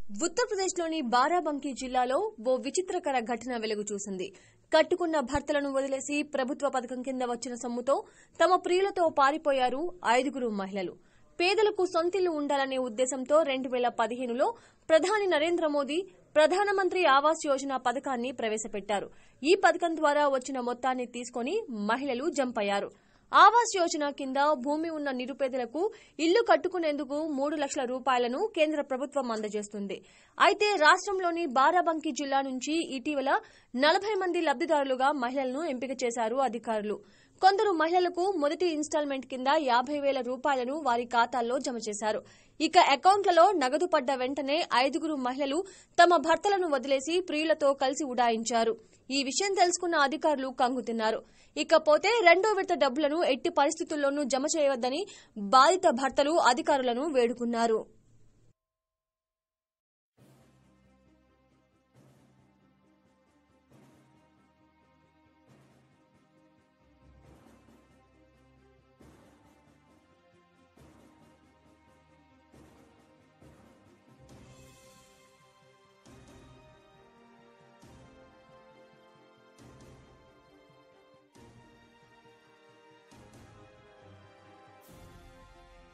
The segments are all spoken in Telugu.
ఉత్తరప్రదేశ్లోని బారాబంకీ జిల్లాలో ఓ విచిత్రకర ఘటన వెలుగు చూసింది కట్టుకున్న భర్తలను వదిలేసి ప్రభుత్వ పథకం కింద వచ్చిన సొమ్ముతో తమ ప్రియులతో పారిపోయారు ఐదుగురు మహిళలు పేదలకు సొంతిల్లు ఉండాలనే ఉద్దేశంతో రెండు వేల పదిహేనులో ప్రధాని నరేంద్ర మోదీ ప్రధానమంత్రి ఆవాస్ యోజన పథకాన్ని ప్రవేశపెట్టారు ఈ పథకం ద్వారా వచ్చిన మొత్తాన్ని తీసుకుని మహిళలు జంప్ అయ్యారు ఆవాస్ యోజన కింద భూమి ఉన్న నిరుపేదలకు ఇల్లు కట్టుకునేందుకు మూడు లక్షల రూపాయలను కేంద్ర ప్రభుత్వం అందజేస్తుంది అయితే రాష్ట్రంలోని బారాబంకీ జిల్లా నుంచి ఇటీవల నలభై మంది లబ్దిదారులుగా మహిళలను ఎంపిక చేశారు అధికారులు కొందరు మహిళలకు మొదటి ఇన్స్టాల్మెంట్ కింద యాభై వేల రూపాయలను వారి ఖాతాల్లో జమ చేశారు ఇక అకౌంట్లలో నగదు పడ్డ వెంటనే ఐదుగురు మహిళలు తమ భర్తలను వదిలేసి ప్రియులతో కలిసి ఉడాయించారు ఈ విషయం తెలుసుకున్న అధికారులు కంగుతిన్నారు ఇకపోతే రెండో విడత డబ్బులను ఎట్టి పరిస్థితుల్లోనూ జమ చేయవద్దని బాధిత భర్తలు అధికారులను వేడుకున్నారు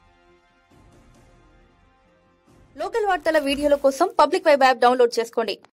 లోకల్ వార్తల వీడియోల కోసం పబ్లిక్ వెబ్ యాప్ డౌన్లోడ్ చేసుకోండి